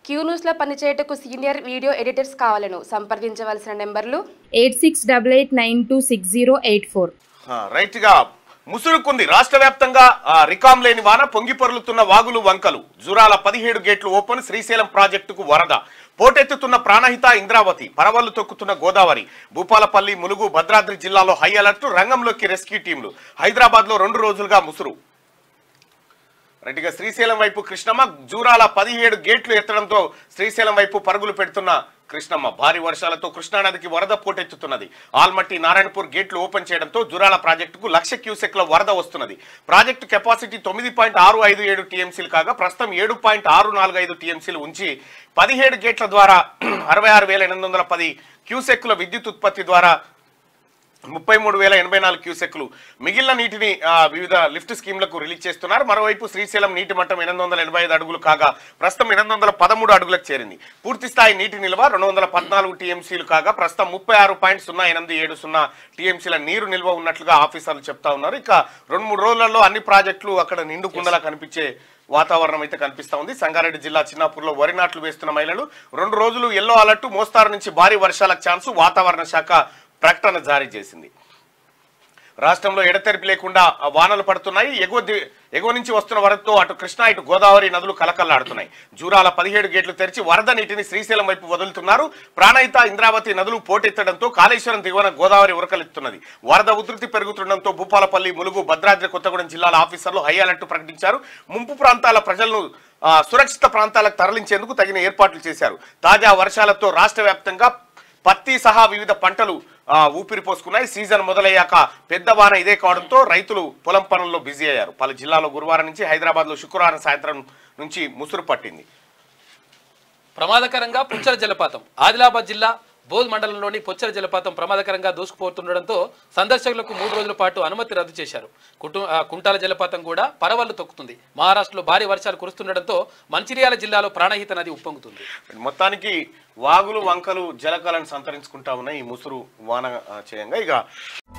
queue న్యూస్లో పనిచేయటకు senior video editors కావాలను సంప్రదించవలసిన నెంబర్లు eight six double eight nine two six zero eight four ఆ, రైట్ గా ముసురుకుంది రాష్ట్ర వ్యాప్తంగా ఆ, రికాం లేని వాన పొంగి పొర్లుతున్న వాగులు వంకలు జురాల పదిహేడు గేట్లు ఓపెన్ శ్రీశైలం ప్రాజెక్టుకు వరద పోటెత్తుతున్న ప్రాణహిత ఇంద్రావతి పరవళ్లు తొక్కుతున్న గోదావరి భూపాలపల్లి ములుగు భద్రాద్రి జిల్లాలో హై అలర్ట్ రంగంలోకి రెస్క్యూ టీంలు హైదరాబాద్ లో రెండు రోజులుగా ముసురు రైట్గా శ్రీశైలం వైపు కృష్ణమ్మ జూరాల పదిహేడు గేట్లు ఎత్తడంతో శ్రీశైలం వైపు పరుగులు పెడుతున్న కృష్ణమ్మ భారీ వర్షాలతో కృష్ణానదికి వరద పోటెత్తుతున్నది ఆల్మట్టి నారాయణపూర్ గేట్లు ఓపెన్ చేయడంతో జురాల ప్రాజెక్టుకు లక్ష క్యూసెక్ల వరద వస్తున్నది ప్రాజెక్టు కెపాసిటీ తొమ్మిది పాయింట్ ఆరు ఐదు ఏడు టీఎంసీలు కాగా ప్రస్తుతం ఏడు పాయింట్ ఆరు నాలుగు ఐదు టీఎంసీలు ఉంచి పదిహేడు గేట్ల ద్వారా అరవై ఆరు వేల ఎనిమిది వందల పది క్యూసెక్కుల విద్యుత్ ఉత్పత్తి ద్వారా ముప్పై మూడు వేల ఎనభై నాలుగు క్యూసెక్లు మిగిలిన నీటిని ఆ, వివిధ లిఫ్ట్ స్కీమ్లకు రిలీజ్ చేస్తున్నారు మరోవైపు శ్రీశైలం నీటి మట్టం ఎనిమిది వందల ఎనభై ఐదు అడుగులు కాగా ప్రస్తుతం ఎనిమిది వందల పదమూడు అడుగులకు చేరింది పూర్తి స్థాయి నీటి నిల్వ రెండు వందల పద్నాలుగు టీఎంసీలు కాగా ప్రస్తుతం ముప్పై ఆరు పాయింట్ సున్నా ఎనిమిది ఏడు సున్నా టీఎంసీల నీరు నిల్వ ఉన్నట్లుగా ఆఫీసర్లు చెప్తా ఉన్నారు ఇక రెండు మూడు రోజులలో అన్ని ప్రాజెక్టులు అక్కడ నిండు కుండలా కనిపించే వాతావరణం అయితే కనిపిస్తా ఉంది సంగారెడ్డి జిల్లా చిన్నాపూర్లో వరి నాట్లు వేస్తున్న మహిళలు రెండు రోజులు ఎల్లో అలర్ట్ మోస్తారు నుంచి భారీ వర్షాలకు ఛాన్సు వాతావరణ శాఖ ప్రకటన జారీ చేసింది రాష్ట్రంలో ఎడతెరిపి లేకుండా ఆ వానలు పడుతున్నాయి ఎగువ ది- ఎగువ నుంచి వస్తున్న వరదతో అటు కృష్ణా ఇటు గోదావరి నదులు కలకల్లాడుతున్నాయి జూరాల పదిహేడు గేట్లు తెరిచి వరద నీటిని శ్రీశైలం వైపు వదులుతున్నారు ప్రాణహిత ఇంద్రావతి నదులు పోటెత్తడంతో కాళేశ్వరం దిగువన గోదావరి ఉరకలెత్తున్నది వరద ఉధృతి పెరుగుతుండటంతో భూపాలపల్లి ములుగు భద్రాద్రి కొత్తగూడెం జిల్లాల ఆఫీసర్లు హై అలర్ట్ ప్రకటించారు ముంపు ప్రాంతాల ప్రజలను ఆ, సురక్షిత ప్రాంతాలకు తరలించేందుకు తగిన ఏర్పాట్లు చేశారు తాజా వర్షాలతో రాష్ట్ర వ్యాప్తంగా పత్తి సహా వివిధ పంటలు ఆ, ఊపిరి పోసుకున్నాయి సీజన్ మొదలయ్యాక పెద్ద వాన ఇదే కావడంతో రైతులు పొలం పనుల్లో బిజీ అయ్యారు పలు జిల్లాలో గురువారం నుంచి హైదరాబాద్లో శుక్రవారం సాయంత్రం నుంచి ముసురు పట్టింది ప్రమాదకరంగా పుచ్చల జలపాతం ఆదిలాబాద్ జిల్లా బోధ్ మండలంలోని పొచ్చల జలపాతం ప్రమాదకరంగా దూసుకుపోతుండటంతో సందర్శకులకు మూడు రోజుల పాటు అనుమతి రద్దు చేశారు కుటు ఆ, కుంటాల జలపాతం కూడా పరవళ్లు తొక్కుతుంది మహారాష్ట్రలో భారీ వర్షాలు కురుస్తుండటంతో మంచిర్యాల జిల్లాలో ప్రాణహిత నది ఉప్పొంగుతుంది మొత్తానికి వాగులు వంకలు జలకాలను సంతరించుకుంటా ఉన్నాయి ఈ ముసురు వాన ఆ, చేయంగా ఇక